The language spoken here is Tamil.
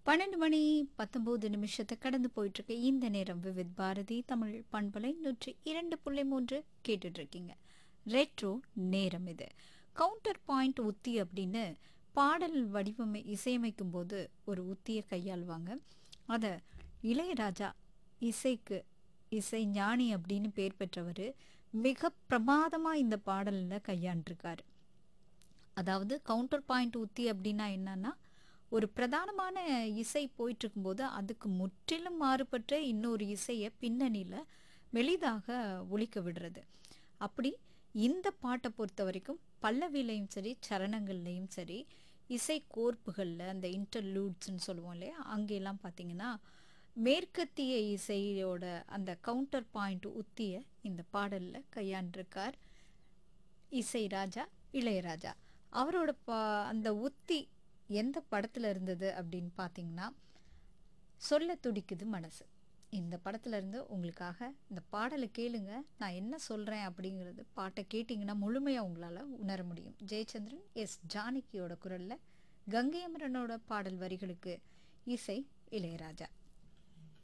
பன்னெண்டு மணி பத்தொன்பது நிமிஷத்தை கடந்து போயிட்டு இருக்கு இந்த நேரம் விவித் பாரதி தமிழ் பண்பலை நூற்றி இரண்டு புள்ளி மூன்று கேட்டுட்டு இருக்கீங்க ரெட்ரோ நேரம் இது கவுண்டர் பாயிண்ட் உத்தி அப்படின்னு பாடல் வடிவமை இசையமைக்கும் போது ஒரு உத்தியை கையாளுவாங்க அதை இளையராஜா இசைக்கு இசை ஞானி அப்படின்னு பேர் பெற்றவர் மிக பிரமாதமாக இந்த பாடலில் கையாண்டிருக்காரு அதாவது கவுண்டர் பாயிண்ட் உத்தி அப்படின்னா என்னன்னா ஒரு பிரதானமான இசை போயிட்டு இருக்கும்போது அதுக்கு முற்றிலும் மாறுபட்ட இன்னொரு இசையை பின்னணியில் மெலிதாக ஒலிக்க விடுறது அப்படி இந்த பாட்டை பொறுத்த வரைக்கும் பல்லவிலையும் சரி சரணங்கள்லையும் சரி இசை கோர்ப்புகளில் அந்த இன்டர்லூட்ஸ்ன்னு சொல்லுவோம் இல்லையா அங்கெல்லாம் பார்த்தீங்கன்னா மேற்கத்திய இசையோட அந்த கவுண்டர் பாயிண்ட் உத்தியை இந்த பாடலில் கையாண்டிருக்கார் இசை ராஜா இளையராஜா அவரோட பா அந்த உத்தி எந்த படத்தில் இருந்தது அப்படின்னு பார்த்தீங்கன்னா சொல்ல துடிக்குது மனசு இந்த படத்துல இருந்து உங்களுக்காக இந்த பாடலை கேளுங்க நான் என்ன சொல்கிறேன் அப்படிங்கிறது பாட்டை கேட்டிங்கன்னா முழுமையாக உங்களால் உணர முடியும் ஜெயச்சந்திரன் எஸ் ஜானகியோட குரலில் கங்கை அமரனோட பாடல் வரிகளுக்கு இசை இளையராஜா